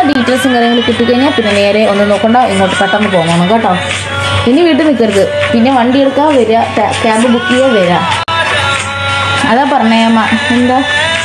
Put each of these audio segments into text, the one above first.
ഡീറ്റെയിൽസും കാര്യങ്ങളും കിട്ടിക്കഴിഞ്ഞാൽ പിന്നെ നേരെ ഒന്ന് നോക്കണ്ട ഇങ്ങോട്ട് പെട്ടെന്ന് പോകണം കേട്ടോ ഇനി വീട്ടിൽ നിൽക്കരുത് പിന്നെ വണ്ടി എടുക്കാൻ വരിക ക്യാബ് ബുക്ക് ചെയ്യുക വരിക അതാ പറഞ്ഞേ അമ്മ എന്താ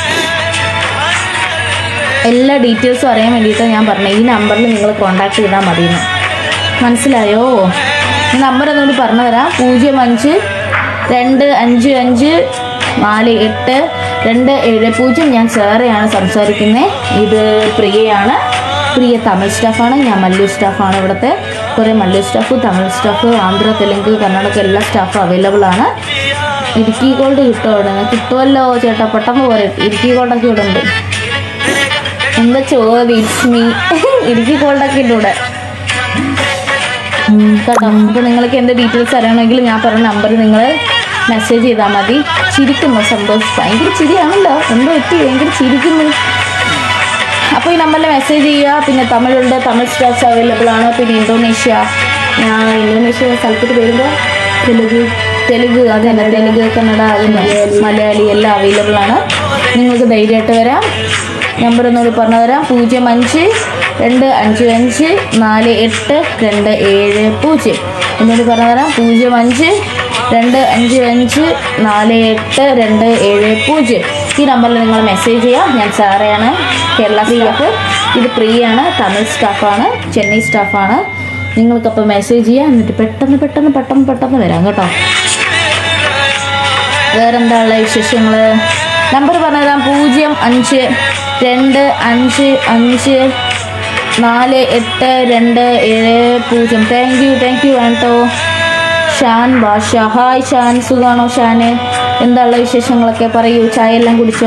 എല്ലാ ഡീറ്റെയിൽസും അറിയാൻ വേണ്ടിയിട്ടാണ് ഞാൻ പറഞ്ഞത് ഈ നമ്പറിൽ നിങ്ങൾ കോൺടാക്ട് ചെയ്താൽ മതിയെന്ന് മനസ്സിലായോ ഈ നമ്പർ ഒന്നുകൂടി പറഞ്ഞു തരാം പൂജ്യം അഞ്ച് രണ്ട് അഞ്ച് അഞ്ച് നാല് എട്ട് രണ്ട് ഏഴ് പൂജ്യം ഞാൻ സാറയാണ് സംസാരിക്കുന്നത് ഇത് പ്രിയയാണ് പ്രിയ തമിഴ് സ്റ്റാഫാണ് ഞാൻ മല്ലു സ്റ്റാഫാണ് ഇവിടുത്തെ കുറേ മല്ലു സ്റ്റാഫ് തമിഴ് സ്റ്റാഫ് ആന്ധ്ര തെലുങ്ക് കർണാടക എല്ലാ സ്റ്റാഫും അവൈലബിൾ ആണ് ഇടുക്കി ഗോൾഡ് കിട്ടുമോ ഇവിടെ കിട്ടുമല്ലോ ചേട്ടാ പെട്ടെന്ന് പോരെ ഇടുക്കി ഗോൾഡൊക്കെ ഇവിടെ ഉണ്ട് എന്താ ചോദ്യം ഇറ്റ്സ് മീ ഇടുക്കി ഗോൾഡൊക്കെ ഉണ്ട് ഇവിടെ ഉം, കേട്ടോ അപ്പോൾ നിങ്ങൾക്ക് എൻ്റെ ഡീറ്റെയിൽസ് അറിയണമെങ്കിൽ ഞാൻ പറഞ്ഞ നമ്പർ നിങ്ങൾ മെസ്സേജ് ചെയ്താൽ മതി ചിരിക്കുന്നു സന്തോഷ് ഭയങ്കര ചിരിയാണല്ലോ എന്തോ പറ്റി ഭയങ്കര ചിരിക്കുന്നു അപ്പോൾ ഈ നമ്പറിൽ മെസ്സേജ് ചെയ്യുക പിന്നെ തമിഴുണ്ട് തമിഴ് സ്റ്റാഫ്സ് അവൈലബിൾ ആണ് പിന്നെ ഇന്തോനേഷ്യ ഞാൻ ഇന്തോനേഷ്യ സ്ഥലത്തേക്ക് വരുമ്പോൾ തെലുഗു തെലുങ്ക് അത് തന്നെ തെലുങ്ക് കന്നഡ അത് മലയാളി എല്ലാം അവൈലബിൾ ആണ് നിങ്ങൾക്ക് ധൈര്യമായിട്ട് വരാം നമ്പർ ഒന്നുകൂടി പറഞ്ഞു തരാം പൂജ്യം അഞ്ച് രണ്ട് അഞ്ച് അഞ്ച് നാല് എട്ട് രണ്ട് ഏഴ് പൂജ്യം ഒന്നുകൂടി പറഞ്ഞു തരാം പൂജ്യം അഞ്ച് രണ്ട് അഞ്ച് അഞ്ച് നാല് എട്ട് രണ്ട് ഏഴ് പൂജ്യം ഈ നമ്പറിൽ നിങ്ങൾ മെസ്സേജ് ചെയ്യാം ഞാൻ സാറയാണ് കേരള സ്റ്റാഫ് ഇത് പ്രിയാണ് തമിഴ് സ്റ്റാഫാണ് ചെന്നൈ സ്റ്റാഫാണ് നിങ്ങൾക്കപ്പോൾ മെസ്സേജ് ചെയ്യാം എന്നിട്ട് പെട്ടെന്ന് പെട്ടെന്ന് പെട്ടെന്ന് പെട്ടെന്ന് വരാം കേട്ടോ വേറെന്താ ഉള്ള വിശേഷങ്ങൾ നമ്പർ പറഞ്ഞുതരാം പൂജ്യം അഞ്ച് രണ്ട് അഞ്ച് അഞ്ച് നാല് എട്ട് രണ്ട് ഏഴ് പൂജ്യം thank you thank you Anto Shan ഭാഷ ഹായ് ഷാൻ സുഖാണോ ഷാന് എന്താ ഉള്ള വിശേഷങ്ങളൊക്കെ പറയൂ ചായ എല്ലാം കുടിച്ചോ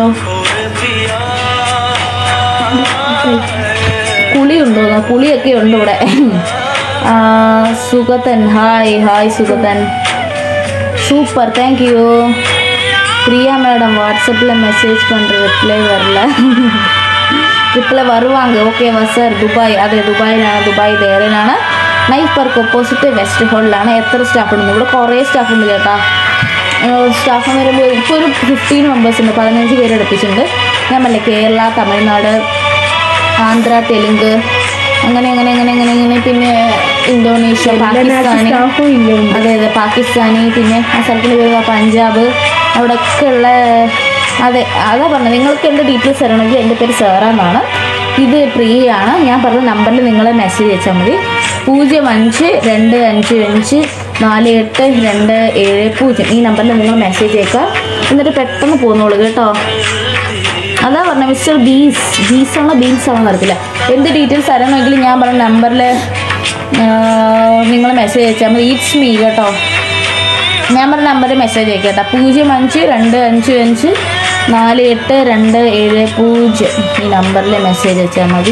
കുളിയുണ്ടോ കുളിയൊക്കെ ഉണ്ട് ഇവിടെ ആ, Sugathan hi hi Sugathan super thank you Priya madam வாட்ஸ்அப்பில் மெசேஜ் பண்ணுற ரிப்ளை வரல ரிப்ளை வருவாங்க ஓகேவா സാർ ദുബായ് അതെ ദുബായിലാണ് ദുബായ് ദേറയിലാണ് നൈഫ് പാർക്ക് ഓപ്പോസിറ്റ് വെസ്റ്റ് ഹോളിലാണ് എത്ര സ്റ്റാഫ് ഉണ്ട് ഇവിടെ കുറേ സ്റ്റാഫ് ഉണ്ട് ചേട്ടാ സ്റ്റാഫ് എന്ന് പറയുമ്പോൾ ഇപ്പോൾ ഒരു ഫിഫ്റ്റീൻ മെമ്പേഴ്സ് ഉണ്ട് പതിനഞ്ച് പേര് അടുപ്പിച്ചിട്ടുണ്ട് ഞാൻ പറഞ്ഞില്ലേ കേരള തമിഴ്നാട് ആന്ധ്ര തെലുങ്ക് അങ്ങനെ അങ്ങനെ അങ്ങനെ അങ്ങനെ അങ്ങനെ പിന്നെ ഇന്തോനേഷ്യ പാകിസ്ഥാനി സ്റ്റാഫും ഇല്ല അതെ അതെ പാകിസ്ഥാനി പിന്നെ ആ സ്ഥലത്തിന് പേര് പഞ്ചാബ് അവിടെയൊക്കെ ഉള്ള അതെ അതാ പറഞ്ഞത് നിങ്ങൾക്ക് എൻ്റെ ഡീറ്റെയിൽസ് അറിയണമെങ്കിൽ എൻ്റെ പേര് സാറാന്നാണ് ഇത് പ്രിയയാണ് ഞാൻ പറഞ്ഞ നമ്പറിൽ നിങ്ങൾ മെസ്സേജ് അയച്ചാൽ മതി പൂജ്യം അഞ്ച് രണ്ട് അഞ്ച് അഞ്ച് നാല് എട്ട് രണ്ട് ഏഴ് പൂജ്യം ഈ നമ്പറിൽ നിങ്ങൾ മെസ്സേജ് അയക്കുക എന്നിട്ട് പെട്ടെന്ന് പോന്നോളൂ കേട്ടോ അതാ പറഞ്ഞ മിസ്റ്റർ ബീസ് ബീസ് ആണോ ബീൻസ് ആണോ അറിയത്തില്ല എന്ത് ഡീറ്റെയിൽസ് അറിയണമെങ്കിൽ ഞാൻ പറഞ്ഞ നമ്പറിൽ നിങ്ങൾ മെസ്സേജ് അയച്ചാൽ മതി ഇറ്റ്സ് മീ കേട്ടോ ഞാൻ പറഞ്ഞ നമ്പറിൽ മെസ്സേജ് അയക്കാം കേട്ടോ പൂജ്യം അഞ്ച് രണ്ട് അഞ്ച് അഞ്ച് നാല് എട്ട് രണ്ട് ഏഴ് പൂജ്യം ഈ നമ്പറിൽ മെസ്സേജ് അയച്ചാൽ മതി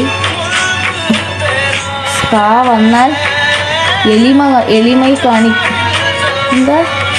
സ്പാ വന്നാൽ എളിമ എളിമൈ കാണി എന്താ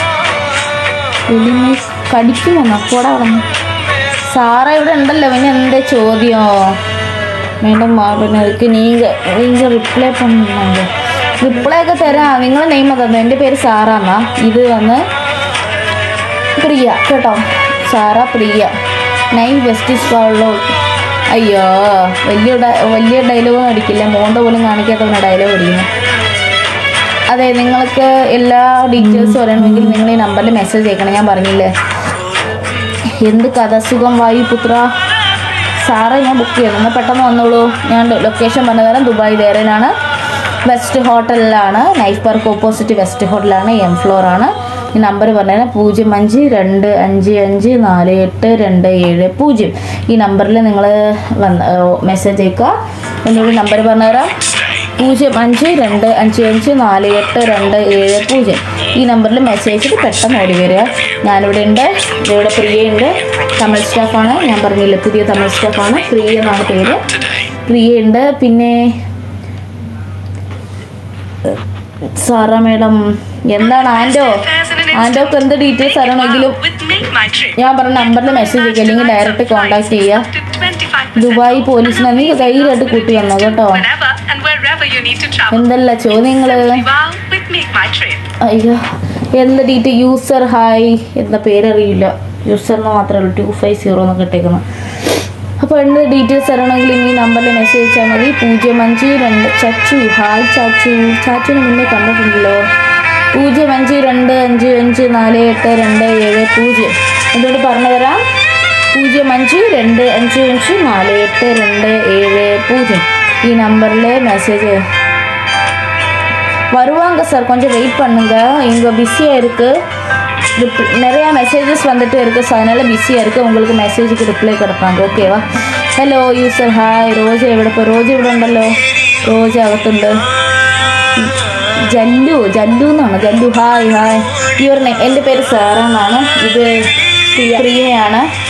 എളിമൈ കടിക്കുമെന്നോ പോടാ വന്നു സാറ ഇവിടെ ഉണ്ടല്ലോ പിന്നെ എന്താ ചോദ്യം മേഡം പിന്നെ அதுக்கு நீங்கள் நீங்கள் റിപ്ലൈ பண்ணுங்க റിപ്ലൈ ഒക്കെ തരാം നിങ്ങൾ നെയിം തന്നു എൻ്റെ പേര് സാറാന്നാ ഇത് വന്ന് പ്രിയ കേട്ടോ സാറ പ്രിയ നൈൻ വെസ്റ്റിസ് പാളോ അയ്യോ വലിയ ഡ- വലിയ ഡയലോഗും അടിക്കില്ല മോണ്ട പോലും കാണിക്കാത്തവനെ ഡയലോഗ് അടിക്കുന്നു അതെ നിങ്ങൾക്ക് എല്ലാ ഡീറ്റെയിൽസും അറിയണമെങ്കിൽ നിങ്ങൾ ഈ നമ്പറിൽ മെസ്സേജ് അയക്കണം ഞാൻ പറഞ്ഞില്ലേ എന്ത് കഥ സുഖം വായു പുത്ര സാറേ ഞാൻ ബുക്ക് ചെയ്തു എന്നാൽ പെട്ടെന്ന് വന്നോളൂ ഞാൻ ലൊക്കേഷൻ പറഞ്ഞു തരാം ദുബായ് ദേരനാണ് വെസ്റ്റ് ഹോട്ടലിലാണ് നൈഫ് പാർക്ക് ഓപ്പോസിറ്റ് വെസ്റ്റ് ഹോട്ടലാണ് എം ഫ്ലോർ ആണ് ഈ നമ്പർ പറഞ്ഞുതരാം പൂജ്യം അഞ്ച് രണ്ട് അഞ്ച് അഞ്ച് നാല് എട്ട് രണ്ട് ഏഴ് പൂജ്യം ഈ നമ്പറിൽ നിങ്ങൾ വന്ന് മെസ്സേജ് അയക്കുക എന്നൊരു നമ്പർ പറഞ്ഞുതരാം പൂജ്യം അഞ്ച് രണ്ട് അഞ്ച് അഞ്ച് നാല് എട്ട് രണ്ട് ഏഴ് പൂജ്യം ഈ നമ്പറിൽ മെസ്സേജ് അയച്ചിട്ട് പെട്ടെന്ന് ഓടി വരിക ഞാനിവിടെ ഉണ്ട് ഇവിടെ പ്രിയയുണ്ട് തമിഴ് സ്റ്റാഫാണ് ഞാൻ പറഞ്ഞില്ലേ പുതിയ തമിഴ് സ്റ്റാഫാണ് പ്രിയ എന്നാണ് പേര് പ്രിയയുണ്ട് പിന്നെ സാറ മേഡം എന്താണ് ആൻറ്റോ ആൻറ്റോക്ക് എന്ത് ഡീറ്റെയിൽസ് അറിയണമെങ്കിലും ഞാൻ പറഞ്ഞ നമ്പറിൽ മെസ്സേജ് ചെയ്യുക അല്ലെങ്കിൽ ഡയറക്റ്റ് കോൺടാക്ട് ചെയ്യുക ദുബായ് പോലീസിനെ നീ ധൈര്യമായിട്ട് കൂട്ടി വന്നോ കേട്ടോ എന്തല്ല ചോദ്യങ്ങൾ അയ്യോ എന്ത് ഡീറ്റ് യൂസർ ഹായ് എന്താ പേരറിയില്ല യൂസറിന് മാത്രമേ ഉള്ളൂ ടു ഫൈവ് സീറോ എന്നൊക്കെ ഇട്ടേക്കുന്നു അപ്പോൾ എന്ത് ഡീറ്റെയിൽസ് തരണമെങ്കിൽ ഈ നമ്പറിൽ മെസ്സേജ് അയച്ചാൽ മതി പൂജ്യം അഞ്ച് രണ്ട് ചച്ചു ഹായ് ചാച്ചു ചാച്ചുവിന് മുന്നേ കണ്ടിട്ടുണ്ടല്ലോ പൂജ്യം അഞ്ച് രണ്ട് അഞ്ച് അഞ്ച് നാല് എട്ട് രണ്ട് ഏഴ് പൂജ്യം എന്തുകൊണ്ട് പറഞ്ഞു തരാം പൂജ്യം അഞ്ച് രണ്ട് അഞ്ച് അഞ്ച് നാല് എട്ട് രണ്ട് ഏഴ് പൂജ്യം ഈ நம்பரில் மெசேஜ் வருவாங்க சார் கொஞ்சம் வெயிட் பண்ணுங்க இங்கே பிஸியாக இருக்குது நிறையா மெசேஜஸ் வந்துட்டு இருக்குது ஸோ அதனால் பிஸியாக இருக்குது உங்களுக்கு മെസ്സേജ് റിപ്ലൈ കിടപ്പാങ്ക ഓക്കേവാ ഹലോ യൂസർ ഹായ് റോജ എവിടെ ഇപ്പോൾ റോജ ഇവിടെ ഉണ്ടല്ലോ റോജ അകത്തുണ്ട് ജല്ലു ജല്ലു എന്നാണ് Jallu hi hi your name എൻ്റെ പേര് സാറ എന്നാണ് ഇത് പ്രിയയാണ്